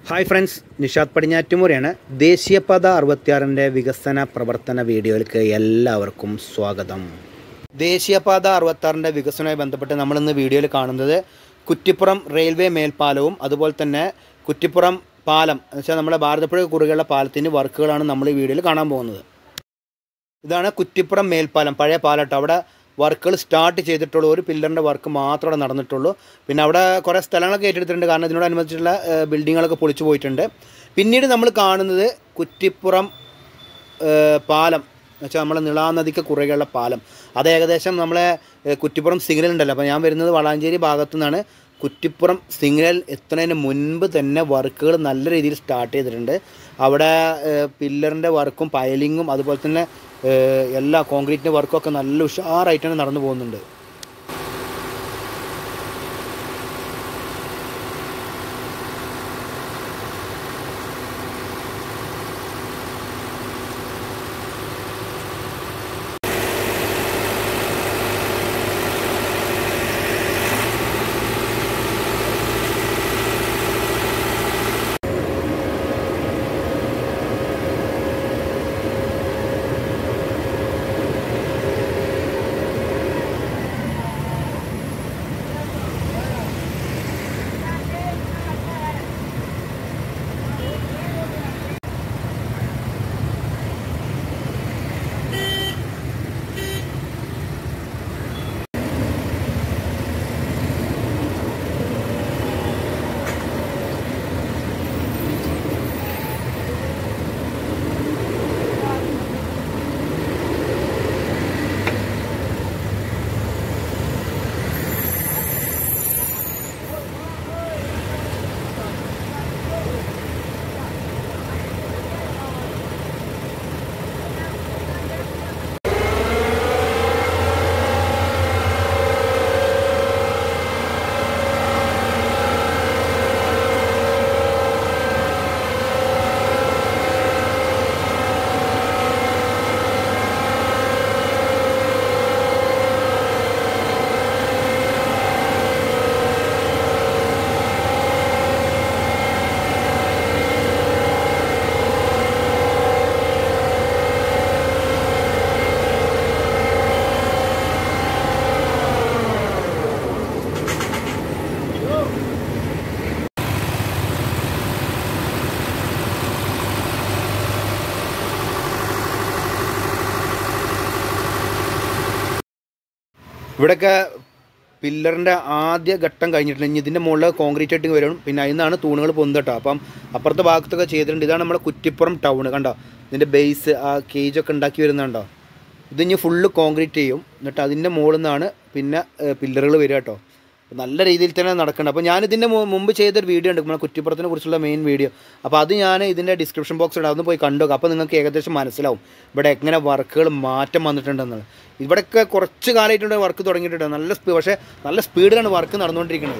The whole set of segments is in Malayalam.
ഹായ് ഫ്രണ്ട്സ് നിഷാദ് പടിഞ്ഞാറ്റുമുറയാണ് ദേശീയപാത അറുപത്തിയാറിൻ്റെ വികസന പ്രവർത്തന വീഡിയോയിലേക്ക് എല്ലാവർക്കും സ്വാഗതം ദേശീയപാത അറുപത്താറിൻ്റെ വികസനവുമായി ബന്ധപ്പെട്ട് നമ്മളിന്ന് വീഡിയോയിൽ കാണുന്നത് കുറ്റിപ്പുറം റെയിൽവേ മേൽപ്പാലവും അതുപോലെ തന്നെ കുറ്റിപ്പുറം പാലം എന്ന് വെച്ചാൽ നമ്മുടെ ഭാരതപ്പുഴ കുറുകെയുള്ള പാലത്തിൻ്റെ വർക്കുകളാണ് നമ്മൾ ഈ വീഡിയോയിൽ കാണാൻ പോകുന്നത് ഇതാണ് കുറ്റിപ്പുറം മേൽപ്പാലം പഴയ പാലട്ടോ അവിടെ വർക്കുകൾ സ്റ്റാർട്ട് ചെയ്തിട്ടുള്ളൂ ഒരു പില്ലറിൻ്റെ വർക്ക് മാത്രമേ അവിടെ നടന്നിട്ടുള്ളൂ പിന്നെ അവിടെ കുറേ സ്ഥലങ്ങളൊക്കെ ഏറ്റെടുത്തിട്ടുണ്ട് കാരണം ഇതിനോടനുബന്ധിച്ചുള്ള ഏഹ്, ബിൽഡിങ്ങുകളൊക്കെ പൊളിച്ചു പോയിട്ടുണ്ട് പിന്നീട് നമ്മൾ കാണുന്നത് കുറ്റിപ്പുറം ഏഹ്, പാലം എന്നുവെച്ചാൽ നമ്മളെ നിളാനദിക്ക് കുറുകെയുള്ള പാലം അത് ഏകദേശം നമ്മളെ ഏഹ്, കുറ്റിപ്പുറം സിഗ്നൽ ഉണ്ടല്ലോ അപ്പോൾ ഞാൻ വരുന്നത് വളാഞ്ചേരി ഭാഗത്തു നിന്നാണ് കുറ്റിപ്പുറം സിഗ്നൽ എത്തുന്നതിന് മുൻപ് തന്നെ വർക്കുകൾ നല്ല രീതിയിൽ സ്റ്റാർട്ട് ചെയ്തിട്ടുണ്ട് അവിടെ പില്ലറിൻ്റെ വർക്കും പയലിങ്ങും അതുപോലെ തന്നെ ഏഹ്, എല്ലാ കോൺക്രീറ്റിൻ്റെ വർക്കും ഒക്കെ നല്ല ഉഷാറായിട്ടാണ് നടന്നു പോകുന്നുണ്ട് ഇവിടെയൊക്കെ പില്ലറിൻ്റെ ആദ്യ ഘട്ടം കഴിഞ്ഞിട്ടുണ്ട് ഇനി ഇതിൻ്റെ മുകളിൽ കോൺക്രീറ്റ് ആയിട്ട് വരും പിന്നെ അതിൽ നിന്നാണ് തൂണുകൾ പൊന്തട്ടോ അപ്പം അപ്പുറത്തെ ഭാഗത്തൊക്കെ ചെയ്തിട്ടുണ്ട് ഇതാണ് നമ്മുടെ കുറ്റിപ്പുറം ടൗൺ കണ്ടോ ഇതിൻ്റെ ബേസ് ആ കേജൊക്കെ ഉണ്ടാക്കി വരുന്നുണ്ടോ ഇത് ഇനി ഫുള്ള് കോൺക്രീറ്റ് ചെയ്യും എന്നിട്ട് അതിൻ്റെ മുകളിൽ നിന്നാണ് പിന്നെ പില്ലറുകൾ വരിക കേട്ടോ നല്ല രീതിയിൽ തന്നെ നടക്കുന്നുണ്ട് അപ്പോൾ ഞാൻ ഇതിൻ്റെ മുമ്പ് ചെയ്തൊരു വീഡിയോ ഉണ്ട് നമ്മുടെ കുറ്റിപ്പുറത്തിനെ കുറിച്ചുള്ള മെയിൻ വീഡിയോ അപ്പോൾ അത് ഞാൻ ഇതിൻ്റെ ഡിസ്ക്രിപ്ഷൻ ബോക്സിൽ അതൊന്ന് പോയി കണ്ടു അപ്പോൾ നിങ്ങൾക്ക് ഏകദേശം മനസ്സിലാവും ഇവിടെ എങ്ങനെ വർക്കുകൾ മാറ്റം വന്നിട്ടുണ്ടെന്നുള്ളത് ഇവിടെയൊക്കെ കുറച്ച് കാലമായിട്ടുണ്ട് വർക്ക് തുടങ്ങിയിട്ടുണ്ട് നല്ല സ്പീഡ് പക്ഷേ നല്ല സ്പീഡിലാണ് വർക്ക് നടന്നുകൊണ്ടിരിക്കുന്നത്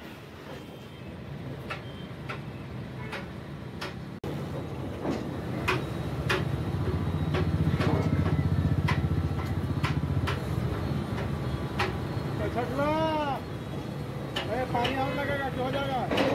छठला अरे पानी और लगेगा क्या हो जाएगा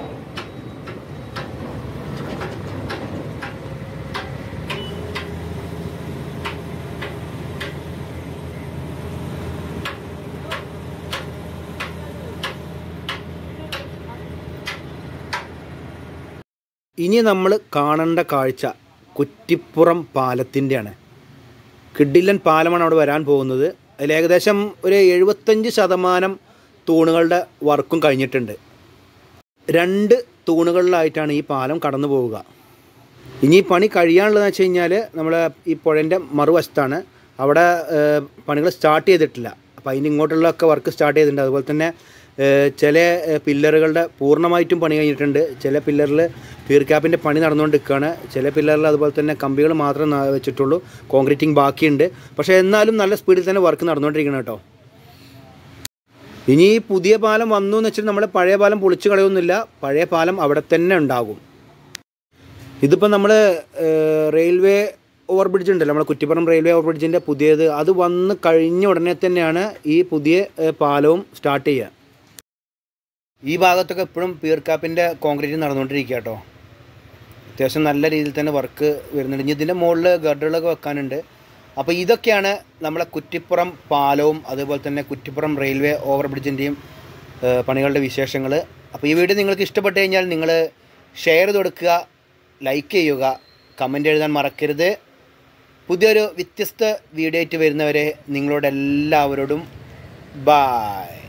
ഇനി നമ്മൾ കാണേണ്ട കാഴ്ച കുറ്റിപ്പുറം പാലത്തിൻ്റെയാണ് കിഡില്ലൻ പാലമാണ് അവിടെ വരാൻ പോകുന്നത് അതിൽ ഏകദേശം ഒരു എഴുപത്തഞ്ച് ശതമാനം തൂണുകളുടെ വർക്കും കഴിഞ്ഞിട്ടുണ്ട് രണ്ട് തൂണുകളിലായിട്ടാണ് ഈ പാലം കടന്നു പോവുക ഇനി ഈ പണി കഴിയാനുള്ളതെന്ന് വെച്ച് കഴിഞ്ഞാൽ നമ്മൾ ഈ പുഴൻ്റെ മറുവശത്താണ് അവിടെ ഏഹ്, പണികൾ സ്റ്റാർട്ട് ചെയ്തിട്ടില്ല അപ്പോൾ അതിന് ഇങ്ങോട്ടുള്ളൊക്കെ വർക്ക് സ്റ്റാർട്ട് ചെയ്തിട്ടുണ്ട് അതുപോലെ തന്നെ ഏഹ്, ചില ഏഹ്, പില്ലറുകളുടെ പൂർണ്ണമായിട്ടും പണി കഴിഞ്ഞിട്ടുണ്ട് ചില പില്ലറിൽ പീർ ക്യാപ്പിൻ്റെ പണി നടന്നുകൊണ്ടിരിക്കുകയാണ് ചില പില്ലറിൽ അതുപോലെ തന്നെ കമ്പികൾ മാത്രമേ ന- വെച്ചിട്ടുള്ളൂ കോൺക്രീറ്റിംഗ് ബാക്കിയുണ്ട് പക്ഷേ എന്നാലും നല്ല സ്പീഡിൽ തന്നെ വർക്ക് നടന്നുകൊണ്ടിരിക്കണം കേട്ടോ ഇനി ഈ പുതിയ പാലം വന്നു എന്ന് വെച്ചിട്ട് നമ്മൾ പഴയ പാലം പൊളിച്ചു കളയൊന്നുമില്ല പഴയ പാലം അവിടെ തന്നെ ഉണ്ടാകും ഇതിപ്പോൾ നമ്മൾ റെയിൽവേ ഓവർ ബ്രിഡ്ജ് ഉണ്ടല്ലോ നമ്മുടെ കുറ്റിപ്പുറം റെയിൽവേ ഓവർ ബ്രിഡ്ജിൻ്റെ പുതിയത് അത് വന്ന് കഴിഞ്ഞ ഉടനെ തന്നെയാണ് ഈ പുതിയ ഏഹ്, പാലവും സ്റ്റാർട്ട് ചെയ്യുക ഈ ഭാഗത്തൊക്കെ എപ്പോഴും പീർക്കാപ്പിൻ്റെ കോൺക്രീറ്റ് നടന്നുകൊണ്ടിരിക്കുക കേട്ടോ അത്യാവശ്യം നല്ല രീതിയിൽ തന്നെ വർക്ക് വരുന്നുണ്ട് ഇനി ഇതിൻ്റെ മുകളിൽ ഗഡറുകളൊക്കെ വെക്കാനുണ്ട് അപ്പോൾ ഇതൊക്കെയാണ് നമ്മളെ കുറ്റിപ്പുറം പാലവും അതുപോലെ തന്നെ കുറ്റിപ്പുറം റെയിൽവേ ഓവർ ബ്രിഡ്ജിൻ്റെയും പണികളുടെ വിശേഷങ്ങൾ അപ്പോൾ ഈ വീഡിയോ നിങ്ങൾക്ക് ഇഷ്ടപ്പെട്ട് കഴിഞ്ഞാൽ നിങ്ങൾ ഷെയർ ചെയ്ത് കൊടുക്കുക ലൈക്ക് ചെയ്യുക കമൻ്റ് എഴുതാൻ മറക്കരുത് പുതിയൊരു വ്യത്യസ്ത വീഡിയോ ആയിട്ട് വരുന്നവരെ നിങ്ങളോട് എല്ലാവരോടും ബായ്